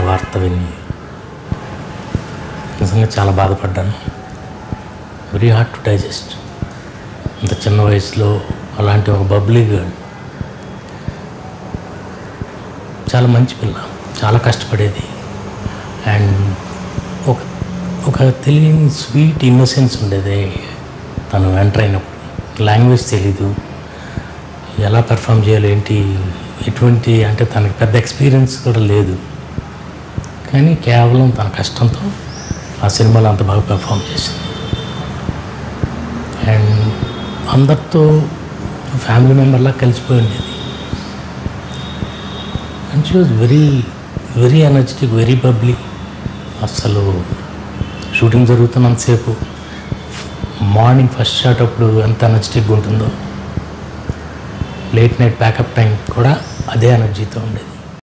వార్త విని నిజంగా చాలా బాధపడ్డాను వెరీ హార్డ్ టు డైజెస్ట్ ఇంత చిన్న వయసులో అలాంటి ఒక బబ్లీ గర్ల్ చాలా మంచి పిల్ల చాలా కష్టపడేది అండ్ ఒక ఒక తెలియని స్వీట్ ఇన్నోసెన్స్ ఉండేది తను ఎంటర్ అయినప్పుడు లాంగ్వేజ్ తెలీదు ఎలా పెర్ఫామ్ చేయాలి ఏంటి ఎటువంటి అంటే తనకి పెద్ద ఎక్స్పీరియన్స్ కూడా లేదు కానీ కేవలం తన కష్టంతో ఆ సినిమాలో అంత బాగా పెర్ఫామ్ చేసింది అండ్ అందరితో ఫ్యామిలీ మెంబర్లా కలిసిపోయి ఉండేది and she was very very energetic very public అసలు షూటింగ్ జరుగుతున్నంతసేపు మార్నింగ్ ఫస్ట్ షాట్ అప్పుడు ఎంత ఎనర్జెటిక్గా ఉంటుందో లేట్ నైట్ ప్యాకప్ టైం కూడా అదే ఎనర్జీతో ఉండేది